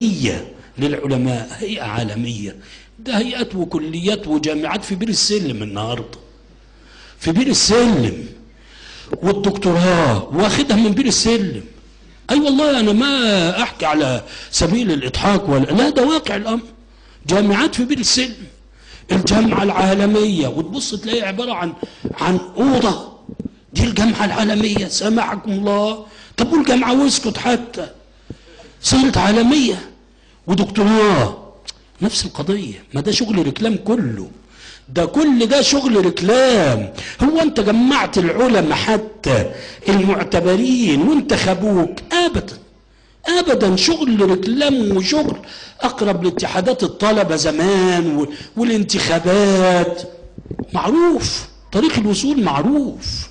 هي للعلماء هيئة عالمية ده هيئات وكليات وجامعات في بير السلم النهارده في بير السلم والدكتوراه واخدها من بير السلم اي أيوة والله انا ما احكي على سبيل الاضحاك ولا لا ده واقع الامر جامعات في بير السلم الجامعه العالميه وتبص تلاقي عباره عن عن اوضه دي الجامعه العالميه سامحكم الله طب والجامعه واسكت حتى صارت عالميه ودكتوراه نفس القضيه ما ده شغل ركلام كله ده كل ده شغل ركلام هو انت جمعت العلماء حتى المعتبرين وانتخبوك ابدا ابدا شغل ركلام وشغل اقرب لاتحادات الطلبه زمان والانتخابات معروف طريق الوصول معروف